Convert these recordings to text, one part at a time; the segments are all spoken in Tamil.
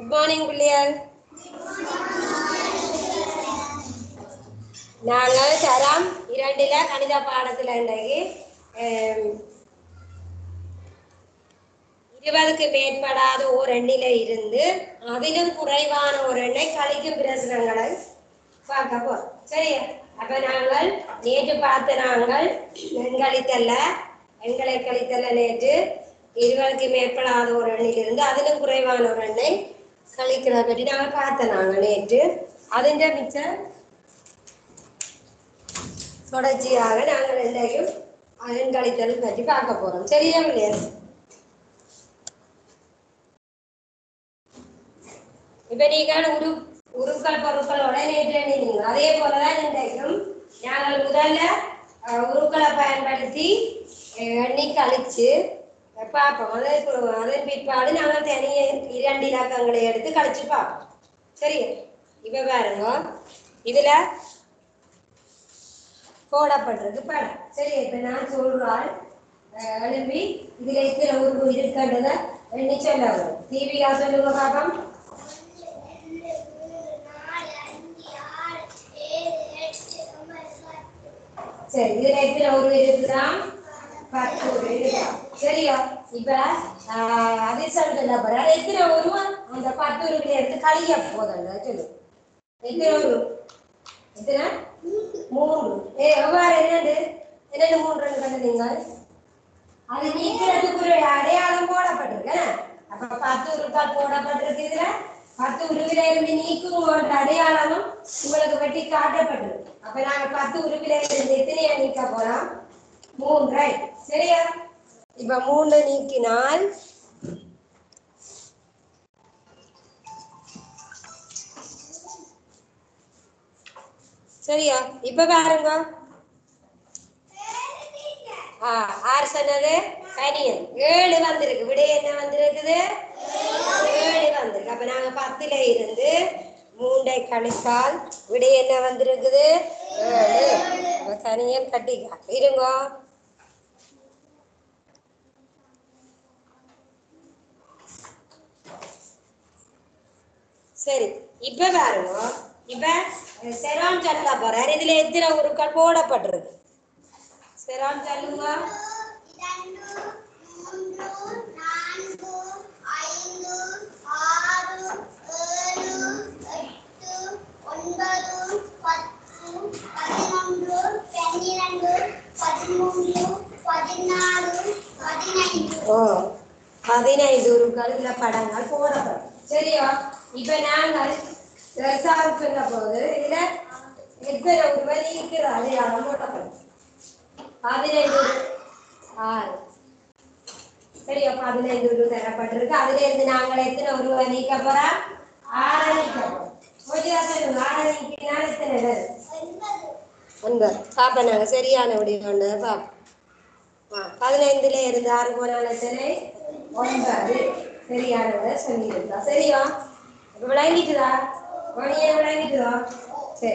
குட் மார்னிங் பிள்ளையார் நாங்கள் தரம் இரண்டில் கணித பாடத்தில் இன்றைக்கு ஆம், இருபதுக்கு மேற்படாத ஓர் எண்ணில இருந்து அதிலும் குறைவான ஒரு எண்ணை கழிக்கும் பிரசுரங்களை பார்க்க போறோம் சரியா அப்ப நாங்கள் நேற்று பார்த்த நாங்கள் எண்களித்தல்ல எண்களை கழித்தல்ல நேற்று இருபதுக்கு மேற்படாத ஒரு எண்ணிலிருந்து அதிலும் குறைவான ஒரு எண்ணை கழிக்கிறத பற்றி நாங்கள் பார்த்த நாங்கள் நேற்று அதிൻ്റെ மிச்சம் தொடர்ச்சியாக நாங்கள் இன்றைக்கும் அதன் கழித்தல் பற்றி பார்க்க போறோம் சரியா இல்லையா இப்ப நீங்கள் உரு உருக்கள் பொருட்களோட நேற்று எண்ணினீங்க அதே போலதான் இன்றைக்கும் நாங்கள் முதல்ல அஹ், உருக்களை பயன்படுத்தி அஹ், எண்ணி கழிச்சு அஹ், பார்ப்போம் அதே போ- அதன் பிற்பாடு நாங்கள் தனியே இரண்டு இலக்கங்களை எடுத்து கழிச்சு பார்ப்போம் சரியா இப்ப பாருங்க இதுல போடப்பட்டிருக்கு படம் சரி இப்ப நான் சொல்றாள் அஹ், எழுப்பி இதுல இத்தனை உருவு இருக்கின்றத எண்ணி சொல்ல வரும் தீபிகா சொல்லுங்க பாப்போம் சரி இதுல எத்தனை உருவு இருக்குதான் பத்து உருவு இருக்குதா? சரியா இப்ப ஆஹ், அது சொல்றதுல பாரு அது எத்தனை உருவ அந்த பத்து உருவுல எடுத்து கழிய போதல்ல சொல்லு எத்தனை உருவு எத்தனை மூன்று ஏ எவ்வாறு என்னது என்னென்ன மூன்று கண்டீங்க அது நீக்கிறதுக்கு ஒரு அடையாளம் போடப்பட்டிருக்கு அப்ப பத்து உருக்கால் போடப்பட்டிருக்கு இதுல பத்து உருவில இருந்து நீக்கும் ஒரு அடையாளமும் உங்களுக்கு வெட்டி காட்டப்பட்டிருக்கு அப்ப நாங்க பத்து உருவில இருந்து எத்தனையா நீக்க போறோம் மூன்றை சரியா இப்ப மூணு நீக்கினால் சரியா இப்ப பாருங்க ஆ, ஆறு சொன்னது கனியன் ஏழு வந்திருக்கு விடை என்ன வந்திருக்குது ஏழு வந்திருக்கு அப்ப நாங்க பத்துல இருந்து மூண்டை கழித்தால் விடை என்ன வந்திருக்குது ஏழு அப்ப கனியன் கட்டிக்கா இருங்க சரி இப்ப பாருங்க இப்ப செரான் சொல்ல போறாரு இதுல எத்தனை உருக்கள் போடப்பட்டிருக்கு செரான் சொல்லுங்க ஓ பதினைந்து உருக்கள் படங்கள் போடப்படும் சரியா இப்ப நாங்கள் ரெசால்வ் சொன்ன போது இதுல எத்தனை உருவம் நீக்கிற அடையாளம் போடப்படும் பதினைந்து உரு- ஆறு சரியா பதினைந்து உருவ தரப்பட்டிருக்கு அதுல இருந்து நாங்கள் எத்தனை உருவம் நீக்க போறோம் ஆறு நீக்க போறோம் கொஞ்சம் சொல்லுங்க ஆறு நீக்கினால் எத்தனை பேர் ஒன்பது பாப்பா நாங்க சரியான முடிவு கொண்டு பாப்போம் ஆ, பதினைந்துல இருந்து ஆறு போனால எத்தனை ஒன்பது சரியானதை சொல்லியிருந்தா சரியா இப்ப விளங்கிட்டுதா மணியை விளங்கிட்டுதா சரி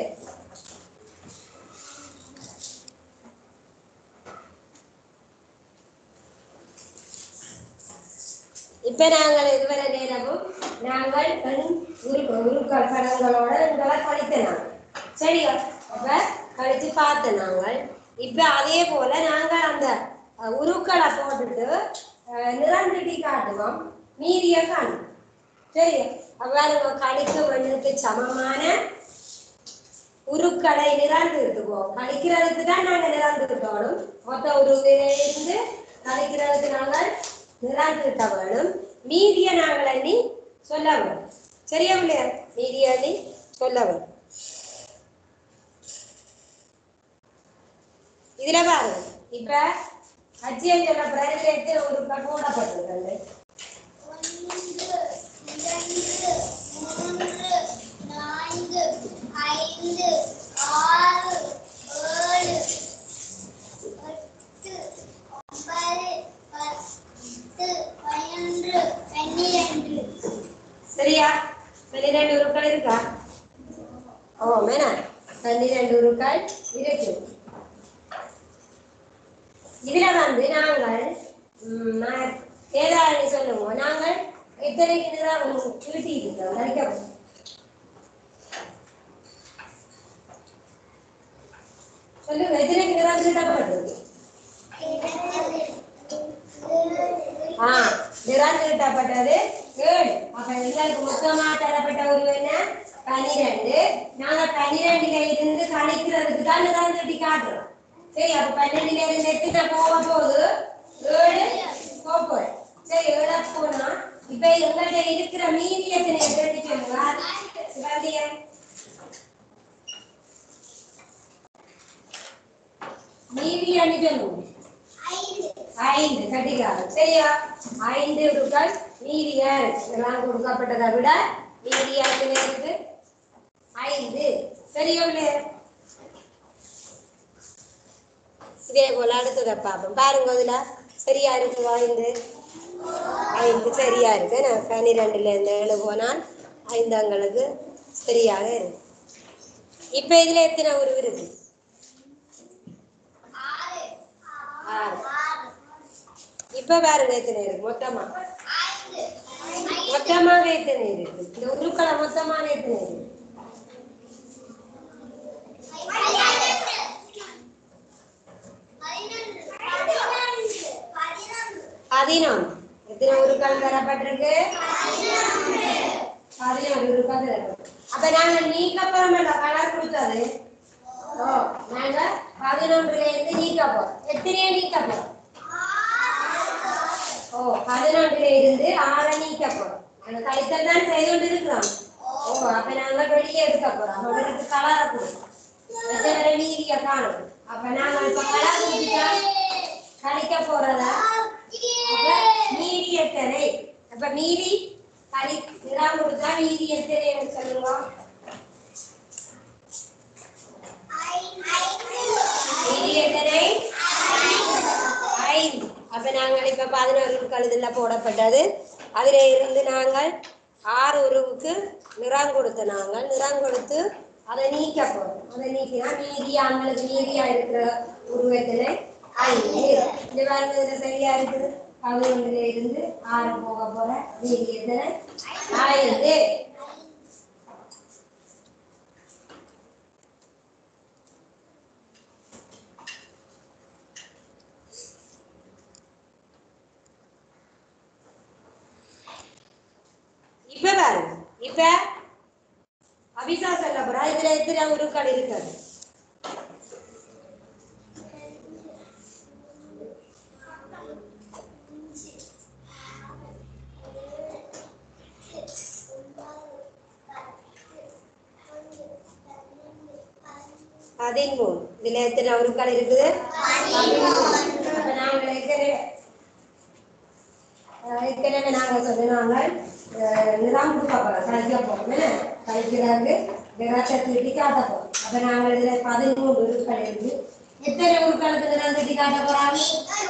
இப்ப நாங்கள் இதுவரை நேரமும் நாங்கள் பெண் உரு உருக்கள் படங்களோட எங்களை கழித்தனாங்க சரியா அப்ப கழிச்சு பார்த்த நாங்கள் இப்ப அதே போல நாங்கள் அந்த அஹ், உருக்களை போட்டுட்டு அஹ், நிறந்திட்டி காட்டுவோம் மீதிய காணும் சரியா அவ்வாறு கழிக்க மண்ணுக்கு சமமான உருக்களை நிராந்துட்டுவோம் கழிக்கிறதுக்கு தான் நாங்கள் நிராந்துட்டோம் மொத்த உருவிலிருந்து கழிக்கிறதுக்கு நாங்கள் நிராந்துட்ட வேணும் மீதிய நாங்கள் எண்ணி சொல்ல வேணும் சரியா இல்லையா மீதிய எண்ணி சொல்ல வேணும் இதுல பாருங்க இப்ப அச்சியம் சொல்ல பிறகு எத்தனை உருக்கள் போடப்பட்டிருக்கிறது ஐந்து ஆறு ஏழு எட்டு ஒன்பது பத்து பன்னிரண்டு பன்னிரண்டு சரியா பன்னிரெண்டு உருக்கள் இருக்கா ஓ மேனா பன்னிரெண்டு உருக்கள் இருக்கு இதுல வந்து நாங்கள் ம், நான் ஏதாவது சொல்லுங்க நாங்கள் எத்தனைக்கு நிறம் ஈட்டி இருக்கு கழிக்க சொல்லுங்க எத்தனைக்கு நிறம் தீட்டப்பட்டிருக்கு ஆ நிறம் தீட்டப்பட்டது ஏழு அப்ப எங்களுக்கு மொத்தமா தரப்பட்ட ஒரு என்ன பனிரெண்டு நாங்க பனிரெண்டுல இருந்து கழிக்கிறதுக்கு தான் நிறம் தீட்டி காட்டுறோம் சரி அப்ப பன்னெண்டுல இருந்து எத்தனை போக போகுது ஏழு போக போகுது சரி ஏழா போனா இப்ப எங்கள்கிட்ட இருக்கிற மீதி எத்தனை எடுத்து சொல்லுங்க சிவாந்தியா மீதி அஞ்சு சொல்லுங்க ஐந்து கட்டிக்காது சரியா ஐந்து ரூபாய் மீதியா இருக்கு இதெல்லாம் கொடுக்கப்பட்டதை விட மீதியா இருக்கு ஐந்து சரியா இல்லையா இதே போல அடுத்ததை பார்ப்போம் பாருங்க அதுல சரியா இருக்கு ஐந்து ஐந்து சரியா இருக்கு நான் பன்னிரெண்டுல இருந்து ஏழு போனால் ஐந்து அங்களுக்கு சரியாக இருக்கு இப்ப இதுல எத்தனை உருவு இருக்கு ஆறு இப்ப பாருங்க எத்தனை இருக்கு மொத்தமா மொத்தமாக எத்தனை இருக்கு இந்த உருக்களை மொத்தமாக எத்தனை இருக்கு பதினொன்று எத்தனை உருக்கள் தரப்பட்டிருக்கு பதினொன்று உருக்கள் தரப்பட்டிருக்கு அப்ப நாங்க நீக்கப்புறமல்ல கலர் கொடுத்தது ஓ நாங்க பதினொன்றுல இருந்து நீக்க போறோம் எத்தனையோ நீக்க போறோம் ஓ பதினொன்றுல இருந்து ஆறை நீக்க போறோம் நாங்க கழித்தல் தான் செய்து கொண்டு இருக்கிறோம் ஓ அப்ப நாங்க வெளியே எடுக்க போறோம் அப்ப அவருக்கு கலரை கொடுக்கும் எத்தனை மீதிய காணும் அப்ப நாங்க இப்ப கலர் கொடுத்துட்டா கழிக்க போறதா அப்ப மீதி எத்தனை அப்ப மீதி கழி நிறம் கொடுத்தா மீதி எத்தனை சொல்லுங்க மீதி எத்தனை ஐந்து அப்ப நாங்கள் இப்ப பதினோரு கழுதுல போடப்பட்டது அதில் இருந்து நாங்கள் ஆறு உருவுக்கு நிறம் கொடுத்த நாங்கள் நிறம் கொடுத்து அதை நீக்க போறோம் அதை நீக்கினா மீதியா அவங்களுக்கு மீதியா இருக்கிற உருவத்திலே ஐந்து இந்த பாருங்க இதுல சரியா இருக்குது பதினொன்றுல இருந்து ஆறு போக போற மீதி எத்தனை ஐந்து இப்ப பாருங்க இப்ப அபிசா சொல்ல போறா இதுல எத்தனை உருக்கள் இருக்குது பதிமூணு இதுல எத்தனை உருக்கள் இருக்குது அப்ப நாங்கள் ஏற்கனவே அஹ் ஏற்கனவே நாங்க சொன்னாங்க நிறம் கொடுக்க போறோம் கழிக்க போறோம் என்ன? கழிக்கிறாங்க நிறத்தை தீட்டி காட்ட போறோம் அப்ப நாங்கள் இதுல பதிமூணு உருக்கள் இருக்கு எத்தனை உருக்களுக்கு நிறம் தீட்டி காட்ட போறாங்க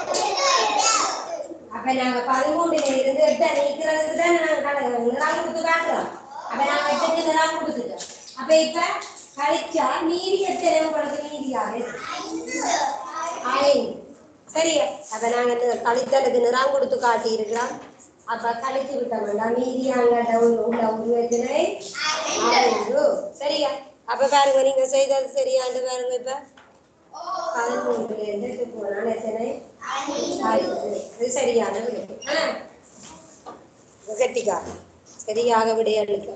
அப்ப நாங்க பதிமூணுல இருந்து எட்டை நீக்கிறதுக்கு தான் நாங்க கணக்கு- நிறம் கொடுத்து காட்டுறோம் அப்ப நாங்க எட்டுக்கு நிறம் கொடுத்துட்டோம் அப்ப இப்ப கழிச்சா மீதி எத்தனை உங்களுக்கு மீதியாக ஐந்து சரியா அப்ப நாங்க இந்த கழித்தலுக்கு நிறம் கொடுத்து காட்டி இருக்கிறோம் அப்ப கழித்து விட்டோம்னா மீதி அங்க உள்ள உருவத்தினை ஐந்து சரியா அப்ப பாருங்க நீங்க செய்தது சரியாண்டு பாருங்க இப்ப பதிமூணுல இருந்து எட்டு போனால் எத்தனை ஐந்து இது சரியான விடை ஆ? கெட்டிக்கா சரியாக விடையளிக்க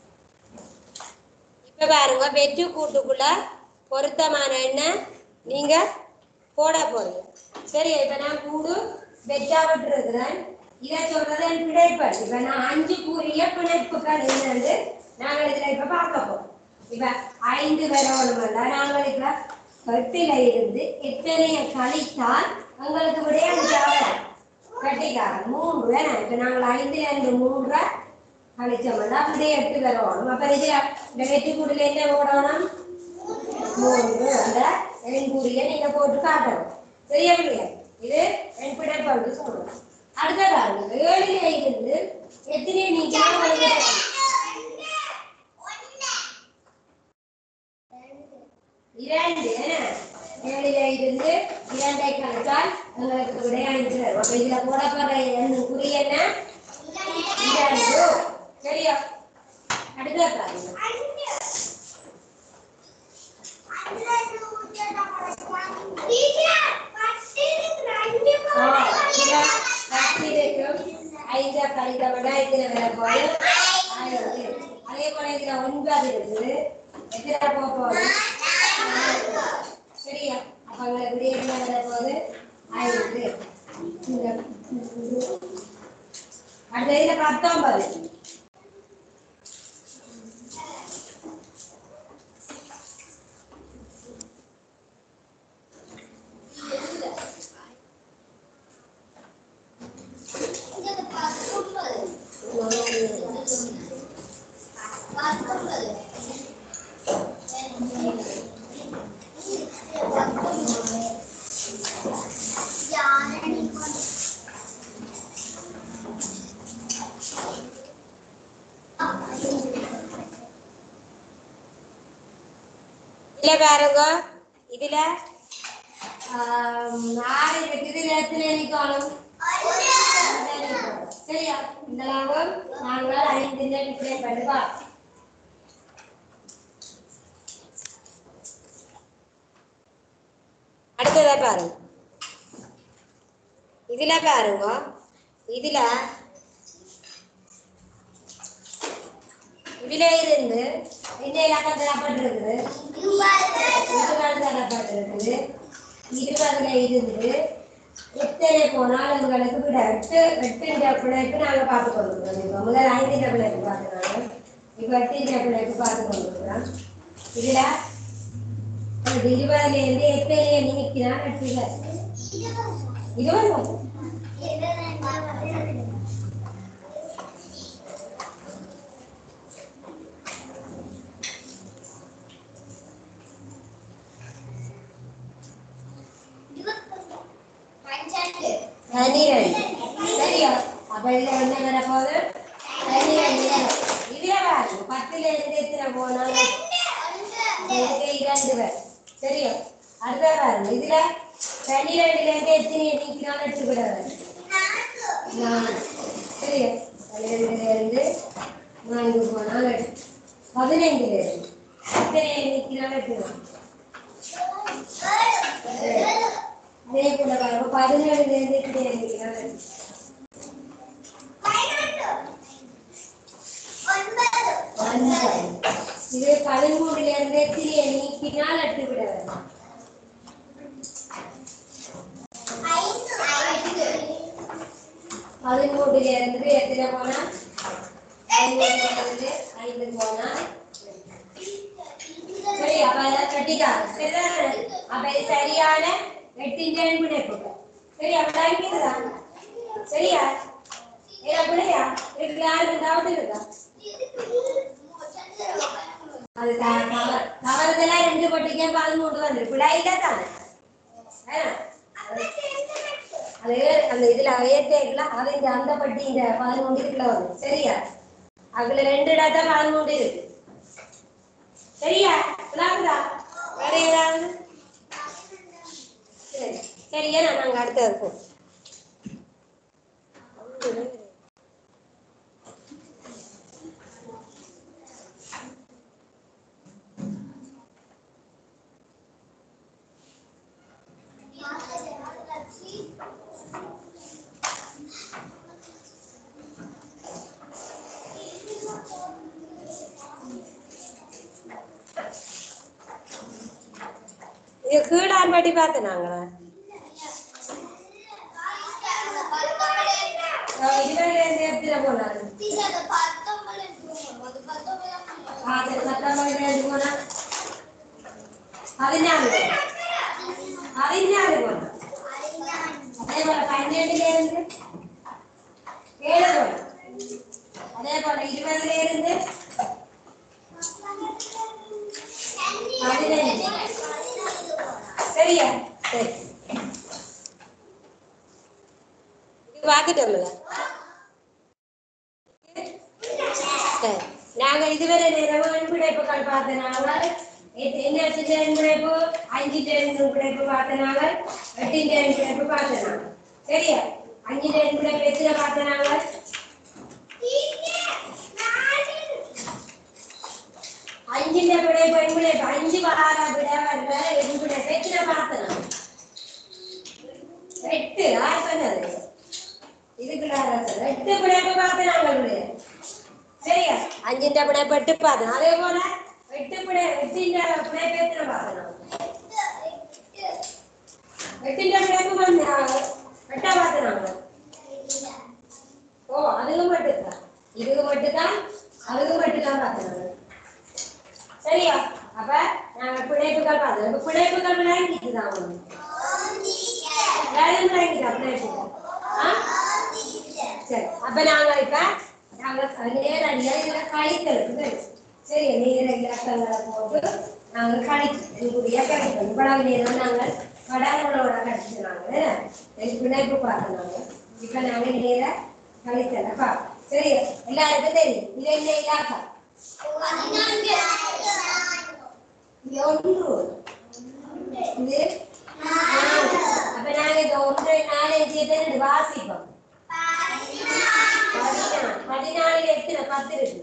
இப்ப பாருங்க வெற்று கூட்டுக்குள்ள பொருத்தமான எண்ணெய் நீங்க போட போறீங்க சரி இப்ப நான் கூடு வெற்றா விட்டுருக்கிறேன் இதை சொல்றது என் பிழைப்பாடு இப்ப நான் அஞ்சு கூறிய பிணைப்புகள் என்னன்னு நாங்கள் இதுல இப்ப பார்க்க போறோம் இப்ப ஐந்து வரணுமல்ல நாங்கள் இப்ப எட்டுல இருந்து எத்தனைய கழித்தால் உங்களுக்கு விடைய அஞ்சாவது கட்டிக்காரன் மூன்று வேணாம் இப்ப நாங்கள் ஐந்துல இருந்து மூன்றை கழிச்சோம்னா அப்படியே எட்டு வரணும் அப்ப இது இந்த வெற்றி கூடுல என்ன ஓடணும் மூன்று அந்த எண்குறியை நீங்க போட்டு காட்டணும் சரியா இல்லையா இது என் பிடைப்பாடு சொல்லணும் அடுத்த பாருங்க ஏழுல இருந்து எத்தனை நீங்க இரண்டு ஏழுல இருந்து இரண்டை கழித்தால் உங்களுக்கு விடை அஞ்சு வரும் அப்ப இதுல போடப்படுற எண் குறி என்ன இரண்டு சரியா அடுத்த பாருங்க ஆ, இதுல பத்திரிக்கும் ஐந்து கழித்த விட இதுல வரப்போது ஐந்து. அதே போல இதுல ஒன்பது இருக்குது எத்தனை போக போகுது சரியா அப்ப அங்க இப்படி என்ன வரப்போகுது ஐந்து இந்த அடுத்த இதுல பத்தொன்பது இதுல பாருங்க இதுல ஆம், ஆறு இருக்கு இதுல எத்தனை எண்ணிக்கணும் சரியா இந்த லாபம் நாங்கள் ஐந்து டிஸ்பிளே பண்ணுவா அடுத்ததை பாருங்க இதுல பாருங்க இதுல இதுல இருந்து இந்த இலக்கம் தரப்பட்டிருக்குது இருபது தரப்பட்டிருக்குது இருபதுல இருந்து எத்தனை போனால் உங்களுக்கு விட எட்டு எட்டு பிள்ளைக்கு நாங்க பார்த்து கொண்டிருக்கிறோம் இப்போ முதல் ஐந்து பிள்ளைக்கு பார்த்துனாங்க இப்போ எட்டு பிள்ளைக்கு பார்த்து கொண்டிருக்கிறோம் இதுல இது இருபதுல இருந்து எத்தனை நினைக்கிறா எட்டுல இருபது பன்னிரண்டு சரியா அப்ப இதுல என்ன வர போகுது பன்னிரண்டு இதுல பாருங்க பத்துல இருந்து எத்தனை போனாலும் இதுக்கு இரண்டு பேர் சரியா அடுத்த பாருங்க இதுல பன்னிரெண்டுல இருந்து எத்தனை எண்ணிக்கிறான்னு எடுத்துக்கிடாது நாலு சரியா பன்னிரெண்டுல இருந்து நான்கு போனால் எட்டு. பதினைந்துல இருந்து எத்தனை எண்ணிக்கிறான்னு எடுத்துக்கலாம் அதே போல பாருங்க பதினேழுல இருந்து எத்தனை எண்ணிக்கிறான்னு எடுத்துக்கலாம் ஒன்பது. இது பதிமூணுல இருந்து எத்தனை நீக்கினால் எட்டு விட வேணும் பதிமூணுல இருந்து எத்தனை போனா பதிமூணுல இருந்து ஐந்து போனா சரி அப்ப அதை கட்டிக்காங்க சரிதானே அப்ப இது சரியான எட்டின் பிணைப்பு சரி அப்ப இருக்குதா சரியா ஏதா பிள்ளையா இதுல யாருக்கு டவுட் இருக்கா அது த- தவறு தவறுதலா ரெண்டு பொட்டிக்கே பதிமூணு வந்து பிள்ளையில தானே ஏன்னா, அது அந்த இதுல ஏற்றல அது இந்த அந்த பட்டி இந்த பதிமூணு இருக்குல வரும் சரியா அதுல ரெண்டு டாட்டா பதிமூணு இருக்கு சரியா விளாடுதா வேற ஏதாவது சரி சரியா நாங்க அடுத்த இருக்கோம் இது கீழான் பட்டி பார்த்து நாங்களா இருபதுல இருந்து எடுத்துட போனாரு ஆறு பத்தொன்பதுல இருந்து போனா பதினாலு பதினாலு போனா அதே போல பன்னெண்டுல இருந்து ஏழு போனா அதே போல இருபதுல இருந்து பதினஞ்சு சரியா சரி இது பார்த்துட்டோம்ல சரி நாங்க இதுவரை நேரம் அன்புடைப்புகள் பார்த்தனால எட்டு- என்ன அன்புடைப்பு அஞ்சு அன்புடைப்பு பார்த்தனால எட்டு அன்புடைப்பு பார்த்தனாங்க சரியா அஞ்சு அன்புடைப்பு எத்தனை பார்த்தனாங்க അഞ്ചിന്റെ ഇവിടെ പെൺപിള്ളേ അഞ്ച് പഹാര ഇവിടെ വരുന്ന പെൺപിള്ളേ എത്ര പ്രാർത്ഥന എട്ട് ആര് പറഞ്ഞത് இதுக்குள்ள அரசர் எட்டு பிணைப்பு பார்த்தனாங்க ഇവിടെ சரியா அஞ்சிന്റെ பிணைப்பு எட்டு பார்த்தோம் அதே போல எட்டு பிணை எட்டிന്റെ பிணைப்பு எத்தனை பார்த்தோம் எட்டிന്റെ பிணைப்பு வந்து எட்டா பார்த்தனாங்க ஓ அதுவும் மட்டும்தான் இதுவும் மட்டும்தான் அதுவும் மட்டும்தான் பார்த்தனாங்க சரியா அப்ப நாங்க பிணைப்புகள் பார்த்தோம் இப்ப பிணைப்புகள் விளங்கிட்டுதான் உங்களுக்கு வேற என்ன விளங்கிட்டா பிணைப்புகள் ஆ சரி அப்ப நாங்க இப்ப நாங்க நேரடியா இதுல கழித்தலுக்கு சரி நேர இலக்கங்களை போட்டு நாங்க கழிக்கக்கூடிய கழிக்கணும் இவ்வளவு நேரம் நாங்கள் படங்களோட கழிச்சுனாங்க பிணைப்பு பார்த்தோம் இப்ப நாங்க நேர கழித்தல பார்ப்போம் சரி எல்லாருக்கும் தெரியும் இது என்ன இலாக்கா இது ஒன்று இது நாலு. அப்ப நாங்க இந்த ஒன்று நாலு அஞ்சு எத்தனை வாசிப்போம் பதினாலு பதினாலுல எத்தனை பத்து இருக்கு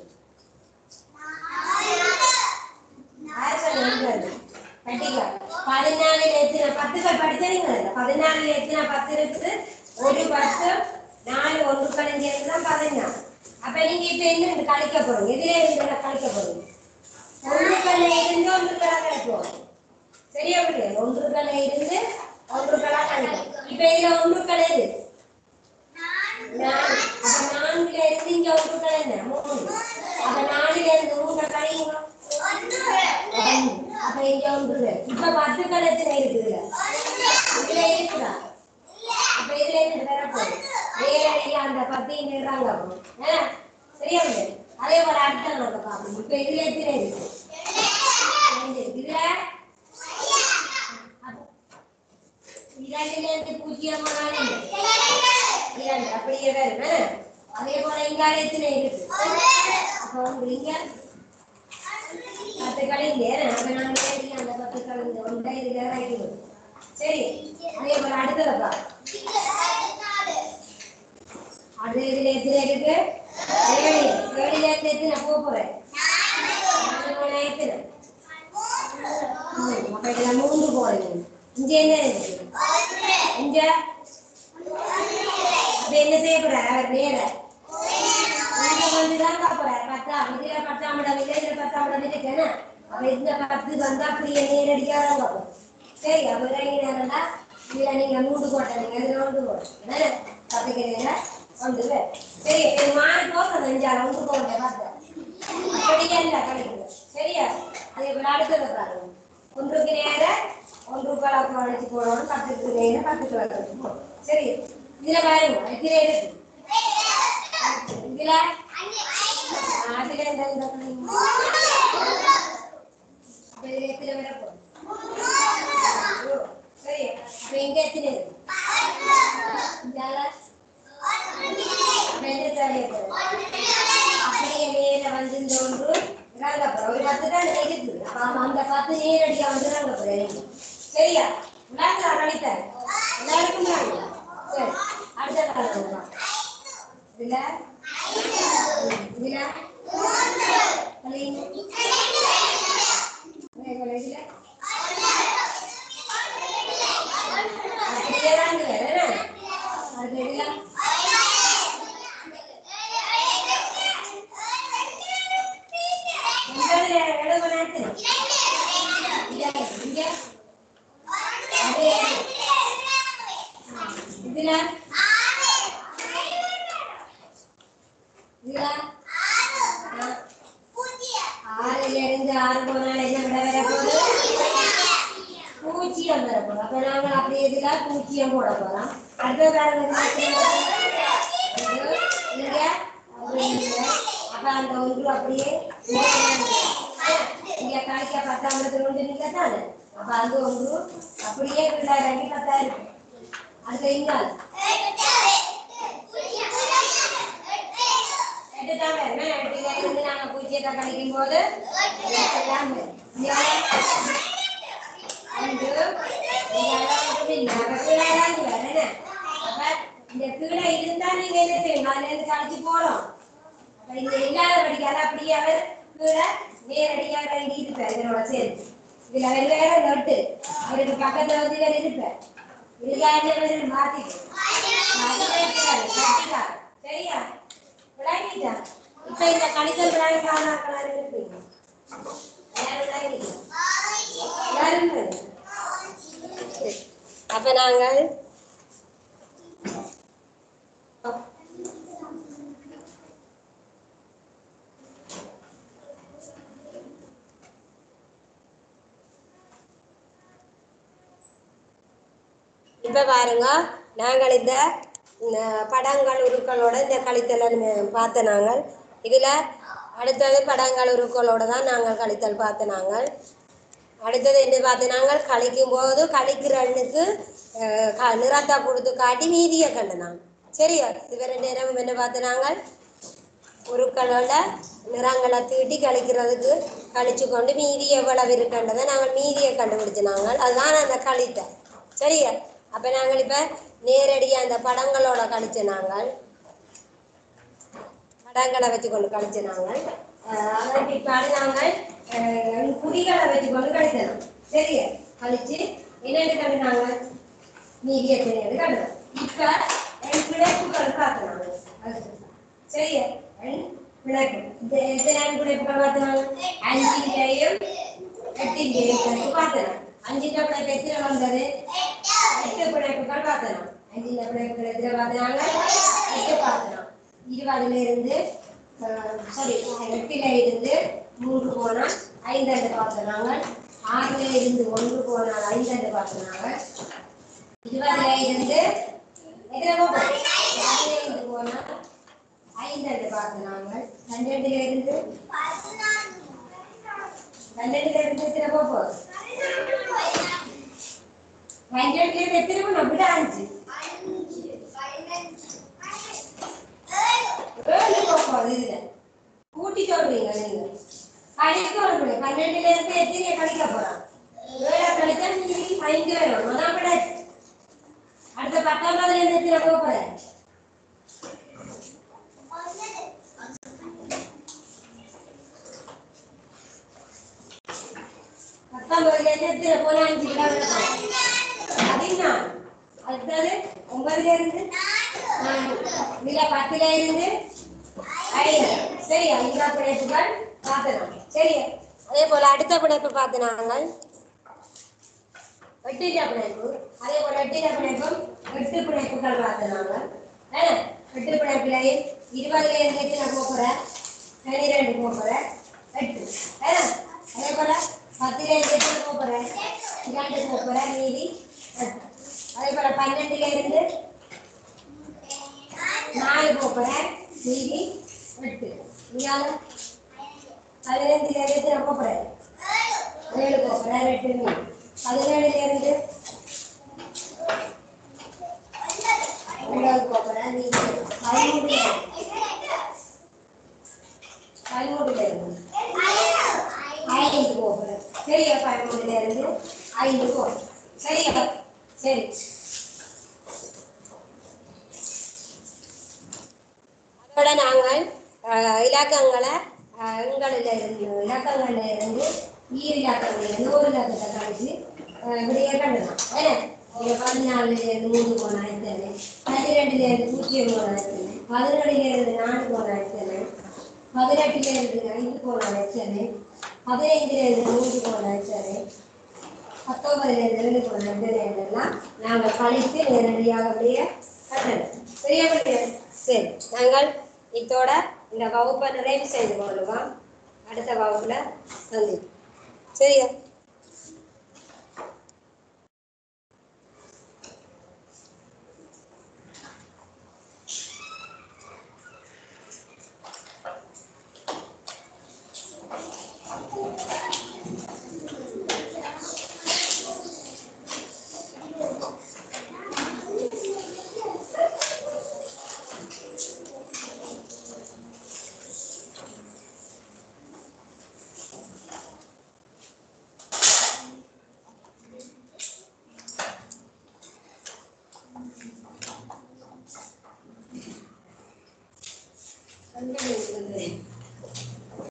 யாரு சொன்னது கட்டிக்கா பதினாலுல எத்தனை பத்துக்கள் படிச்சீங்களா பதினாலுல எத்தனை பத்து இருக்குது ஒரு பத்து நாலு ஒன்று கழிஞ்சு தான் பதினாலு அப்ப நீங்க இப்ப என்ன கழிக்க போறீங்க எதுல இருந்து கழிக்க போறீங்க ஒன்றுக்கல்ல இருந்து ஒன்றுக்கெல்லாம் கழிப்போம் சரியா முடியாது ஒன்றுக்கல்ல இருந்து ஒன்றுக்கெல்லாம் கழிப்போம் இப்ப இதுல ஒன்றுக்கல் எது நாலு. அப்ப நான்குல இருந்து இங்க ஒன்றுக்கல் என்ன மூணு அப்ப நாலுல இருந்து மூணு கழியுங்க அப்ப இங்க ஒன்று இப்ப பத்துக்கள் எத்தனை இருக்குதுல இதுல இருக்குதா அப்ப இதுல இருந்து வர போகுது நேரடியா அந்த பத்தி நிறாங்க சரியா முடியாது அதே போல அடுத்த கணக்கு பார்ப்போம் இப்ப இதுல எத்தனை இருக்கு ரெண்டு. இதுல இரண்டுல இருந்து பூஜ்ஜியம் ஆனாலும் இரண்டு அப்படியே வருமே அதே போல இங்க எத்தனை இருக்கு அப்ப வந்து இங்க பத்து கலைங்க அப்ப நாங்க தேடி அந்த பத்து கலைங்க ஒன்றை இதுல இறக்கி சரி அதே போல அடுத்ததப்பா அது இதுல எத்தனை இருக்கு ஏழு ஏழுல இருந்து எத்தனை போக போறேன் நாலு மணி எத்தனை ம், அப்ப இதுல மூன்று போறீங்க இங்க என்ன இருக்கு இங்க அப்ப என்ன செய்ய போற அவர் வேற இங்க வந்துதான் பாப்போற பத்தாம் இதுல பத்தாம் இடம் இல்லை இதுல பத்தாம் இடம் இருக்குன்னு அப்ப இந்த பத்து வந்தா அப்படியே நேரடியா தான் பார்ப்போம் சரி அப்ப இறங்கினாரா இதுல நீங்க மூன்று போட்ட நீங்க இதுல ஒன்று போட்டு பத்துக்கிறீங்க ஒன்று பேர் சரி இது மாறி போகிறது அஞ்சாறு ஒன்று போகிறேன் பார்த்தேன் அப்படியே இல்லை கிடைக்குது சரியா அதே போல அடுத்தது பாருங்க ஒன்றுக்கு நேர ஒன்று கலக்கு அழைச்சி போடணும் பத்துக்கு நேர பத்து கலக்கு அழைச்சி போடணும் சரி இதுல பாருங்க எத்தனை இருக்கு இதுல அதுல இந்த இந்த அப்ப இதுல எத்தனை வர போகுது ஓ, சரி அப்ப இங்க எத்தனை இருக்கு இந்தால ரெண்டு தடவை போடுங்க. அப்படியே நேர வந்து இந்த ஒன்று இறங்க போறோம் ஒரு பத்து தான் இருக்குது அப்ப அந்த பத்து நேரடியா வந்து இறங்க போறேன் சரியா விளாண்டா கழித்தார் எல்லாருக்கும் விளாண்டா சரி அடுத்த காலம் இதுல இதுல கழிங்க. அதே போல இதுல அப்படியே தான் வேற அது இதுல உங்களுடைய இடது நேரத்தில் இங்க அதே இதுல இதுல ஆறுல இருந்து ஆறு போனால் என்ன விட வர போகுது பூச்சியம் வர போகுது அப்ப நாங்க அப்படி இதுல பூச்சியம் போட போறோம் அடுத்த காரணம் இங்க அப்படி இங்க. அப்ப அந்த ஒன்று அப்படியே இங்க இறங்குது. இங்க கழிக்க பத்தாயிரத்துல ஒன்று நீங்க தானே அப்ப அது ஒன்று அப்படியே கீழே இறங்கி பத்தாயிரம் அடுத்த இங்கால் எடுத்தாங்க என்ன எடுத்துல இருந்து நாங்க பூச்சியத்தை கழிக்கும் போது எல்லாம் வரும். இங்க அஞ்சு இங்க ஒன்றும் இல்லை. அப்ப கீழே இறங்கி வரேன் அப்ப இந்த கீழே இருந்தா நீங்க என்ன செய்யணும் அதுல இருந்து கழிச்சு போறோம் கீழே நேரடியா இறங்கி இருப்பேன் இதனோட சேர்த்து இதுல வெள்ளையான நட்டு அவருக்கு பக்கத்துல வந்து இவர் இருப்பேன் இதுக்காக மாத்திட்டு சரியா விளங்கிட்டா இப்ப இந்த கணிதம் விளங்கி காணாக்களாரு இருப்பீங்க யாரும் விளங்கிட்டா யாரும் இல்லை. சரி. அப்ப நாங்கள் இப்ப பாருங்க நாங்கள் இந்த இந்த படங்கள் உருக்களோட இந்த கழித்தலை பார்த்த நாங்கள் இதுல அடுத்தது படங்கள் உருக்களோட தான் நாங்கள் கழித்தல் பார்த்த நாங்கள் அடுத்தது என்ன பார்த்து நாங்கள் கழிக்கும் போது கழிக்கிற எண்ணுக்கு அஹ், க- நிறத்தை கொடுத்து காட்டி மீதியை கண்டு நாங்கள் சரியா இதுவரை நேரம் என்ன பார்த்து நாங்கள் உருக்களோட நிறங்களை தீட்டி கழிக்கிறதுக்கு கழிச்சு கொண்டு மீதி எவ்வளவு இருக்குன்றதை நாங்கள் மீதியை கண்டுபிடிச்சு நாங்கள் அதுதான் அந்த கழித்த சரியா அப்ப நாங்கள் இப்ப நேரடியா அந்த படங்களோட கழிச்ச நாங்கள் படங்களை வச்சு கொண்டு கழிச்ச நாங்கள் அஹ், அதன் பிற்பாடு நாங்கள் அஹ், குறிகளை வச்சு கொண்டு கழிச்சோம் சரியா கழிச்சு என்னென்னு கண்டுனாங்க மீதியை தெரியாது கண்டோம் இப்ப என் பிழைப்புகள் பார்க்கணும் அது சரியா என் பிழைப்பு இந்த எத்தனை பிழைப்புகள் பார்த்தோம் அஞ்சின்றையும் எட்டின்றையும் பிழைப்பு பார்த்தோம் அஞ்சின்ற பிழைப்பு எத்தனை வந்தது எட்டு பிழைப்புகள் பார்த்தோம் அஞ்சின்ற பிழைப்புகள் எத்தனை பார்த்தாங்க எட்டு பார்த்தோம் இருபதுல இருந்து சாரி எட்டுல இருந்து மூன்று போனால் ஐந்தாண்டு பார்த்தோம் நாங்கள் ஆறுல இருந்து ஒன்று போனால் ஐந்தாண்டு பார்த்தோம் நாங்கள் இருபதுல இருந்து எத்தனை போகும் பதினைந்து போனால் ஐந்தாண்டு பார்த்தோம் நாங்கள் பன்னெண்டுல இருந்து பன்னெண்டுல இருந்து எத்தனை போகும் பன்னெண்டுல இருந்து எத்தனை போகணும் விட அஞ்சு ஏழு போகும் இதுல கூட்டி சொல்றீங்க நீங்க கழிக்க வரணும் பன்னெண்டுல இருந்து எத்தனை கழிக்க போறான் ஏழை கழிச்சா நீங்க ஐந்து வேணும் அதான் விட அடுத்த பத்தொன்பதுல இருந்து எத்தனை போக போறேன் பத்தொன்பதுல இருந்து எத்தனை போனா அஞ்சு கிலோ பதினாலு அடுத்தது ஒன்பதுல இருந்து நான்கு. இதுல பத்துல இருந்து ஐந்து சரியா இந்த பிணைப்புகள் பார்த்தோம் சரியா அதே போல அடுத்த பிணைப்பு பார்த்து நாங்கள் எட்டிட்ட பிணைப்பு அதே போல எட்டிட்ட பிணைப்பும் எட்டு பிணைப்புகள் பார்த்து நாங்கள் ஏன்னா எட்டு பிணைப்புலையும் இருபதுல இருந்து எட்டு நான் போகிறேன் பன்னிரெண்டு போகிறேன் எட்டு ஏன்னா அதே போல பத்துல இருந்து எட்டு போகிறேன் இரண்டு போகிறேன் மீதி எட்டு அதே போல பன்னெண்டுல இருந்து நாலு போகிறேன் மீதி எட்டு இங்கால பதினைந்துல இருந்து நான் போகிறேன் ஏழு போகிறேன் எட்டு மீதி பதினேழுல இருந்து ஒன்பது போகிறேன் மீதி பதிமூணுல பதிமூணுல இருந்து ஐந்து போகிறேன் சரியா பதிமூணுல இருந்து ஐந்து போகிறேன் சரியா சரி அதோட நாங்கள் அஹ், இலக்கங்களை அஹ், எங்களில் இருந்து இலக்கங்கள்ல இருந்து ஈர் இலக்கங்கள் இருந்து ஒரு இலக்கத்தை கழிச்சு அஹ், இப்படியே கண்டுதான் ஏன்னா இங்க பதினாலுல இருந்து மூணு போனா எத்தனை பன்னிரெண்டுல இருந்து பூஜ்ஜியம் போனா எத்தனை பதினேழுல இருந்து நாலு போனா எத்தனை பதினெட்டுல இருந்து ஐந்து போனா எத்தனை பதினைந்துல இருந்து மூன்று போனா எத்தனை பத்தொன்பதுல இருந்து ரெண்டு போன எல்லாம் நாங்கள் கழித்து நேரடியாக அப்படியே கட்டணும் சரியா பிள்ளைகள்? சரி நாங்கள் இதோட இந்த வகுப்பை நிறைவு செய்து கொள்ளுவோம் அடுத்த வகுப்புல சந்திப்போம் சரியா அங்கே இருக்குது.